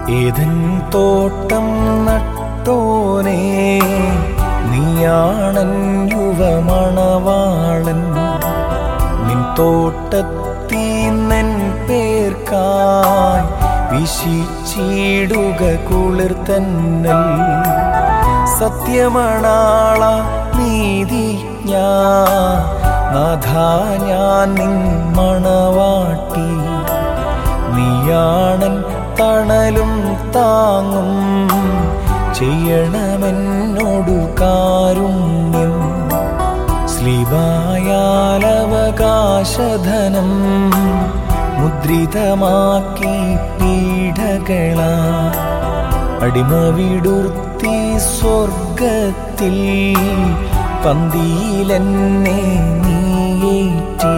ഏതൻ തോട്ടം നട്ടോനേ നീയാണൻ യുവമണവാളൻ നിൻ തോട്ടത്തീന്നൻ പേർക്കായി വിശിച്ചിടുക കുളിർത്തന്നൽ സത്യമണാള നീതിജ്ഞ നാഥാ ഞാൻ നിൻ മണവാട്ടി നീയാണൻ തണലും താങ്ങും ചെയ്യണമെന്നോടു കാരുണ്യം സ്ലീബായാലവകാശധനം മുദ്രിതമാക്കി പീഡകളാ അടിമവിടുർത്തി സ്വർഗത്തിൽ പന്തിയിലെന്നെ നീയേറ്റി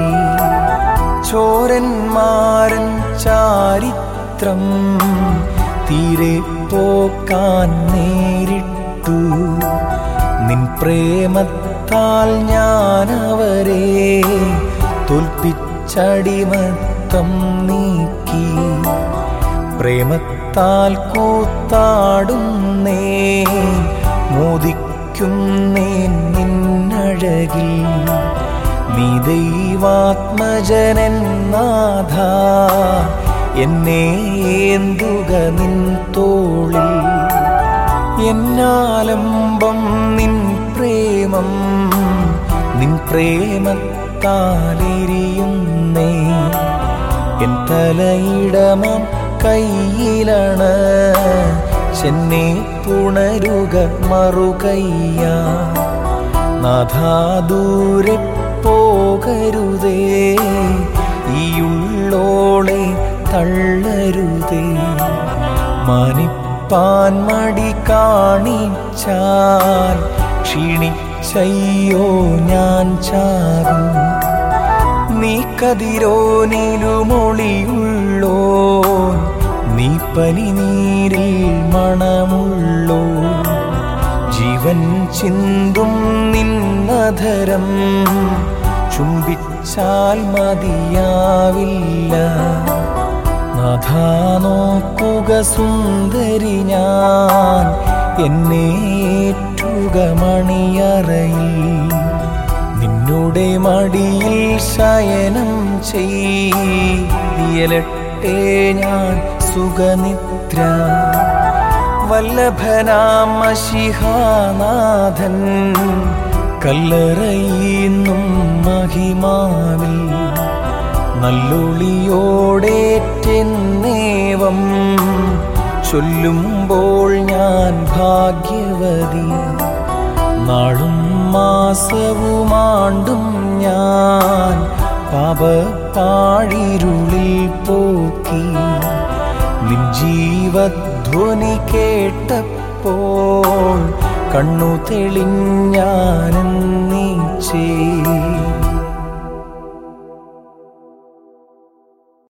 ചോരന്മാരൻ ചാരിത്രം തീരെ പോക്കാൻ നേരിട്ടു നിൻ പ്രേമത്താൽ ഞാൻ അവരെ തോൽപ്പിച്ചടിമത്തം നീക്കി പ്രേമത്താൽ കൂത്താടുന്നേ മോദിക്കുന്നേ നിന്നഴകിൽ നീ ദൈവാത്മജനെന്നാഥ എന്നെ ഏന്തുക നിൻ തോളിൽ എന്നാലംബം നിൻ പ്രേമം നിൻ പ്രേമത്താലെരിയുന്നേ എൻ തലയിടമം കയ്യിലാണ് ചെന്നെ പുണരുക മറുകയ്യ നാഥാ ദൂരെ പോകരുതേ ഈയുള്ളോളെ തള്ളരുതേ മാനിപ്പാൻ മടി കാണിച്ചാൽ ക്ഷീണിച്ചയ്യോ ഞാൻ ചാകും നീ കതിരോനിലുമൊളിയുള്ളോ നീ പനിനീരിൽ മണമുള്ളോ ജീവൻ ചിന്തും നിന്നധരം ചുംബിച്ചാൽ മതിയാവില്ല നാഥാ നോക്കുക സുന്ദരി ഞാൻ എന്നെ ഏറ്റുക മണിയറയിൽ നിന്നുടെ മടിയിൽ ശയനം ചെയ്യലട്ടെ ഞാൻ സുഖനിദ്ര വല്ലഭനാം മഷിഹാനാഥൻ കല്ലറയുന്നും മഹിമാവിൽ നല്ലൊളിയോടേറ്റെന്നേവം ചൊല്ലുമ്പോൾ ഞാൻ ഭാഗ്യവതി നാളും മാസവുമാണ്ടും ഞാൻ പാപപ്പാഴിരുളിൽ പോക്കി നിൻ ജീവധ്വനി കേട്ടപ്പോൾ കണ്ണു തെളിഞ്ഞാനെന്നീച്ചേ